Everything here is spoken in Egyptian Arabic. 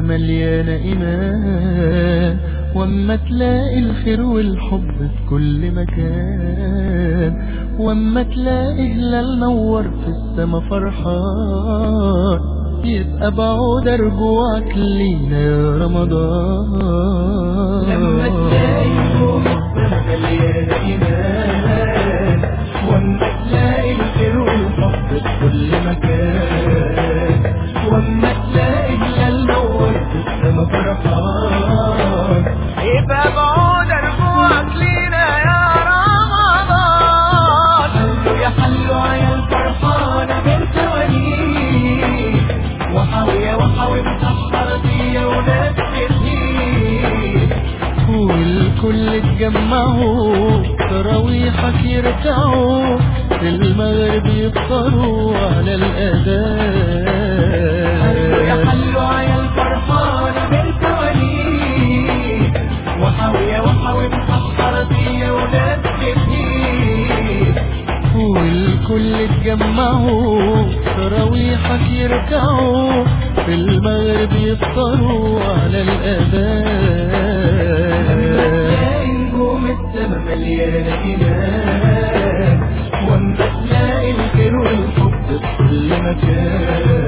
السما مليانة إيمان واما تلاقي الخير والحب في كل مكان واما تلاقي هلال نور في السما فرحان يبقى بعود رجوعك لينا يا رمضان لما تلاقي فوق السما مليانة إيمان واما تلاقي الخير والحب في كل مكان واما تلاقي هلال نور في السما فرحان يبقى بعود رجوعك لينا يا رمضان حلوا يا حلوا عيال فرحانة بنت وليد وحاوية وحاوي مسحر دي وناس كتير والكل اتجمعوا تراويحك يركعوا في المغرب يفطروا على حلوا يا الأذان حلوا عيال فرحانة بنت وليد وحاوية وحاوي مسحر دي وناس كتير والكل اتجمعوا تراويحك يركعوا في المغرب يفطروا على الأذان نجوم السما مليانة إيمان واما تلاقي الخير والحب في كل مكان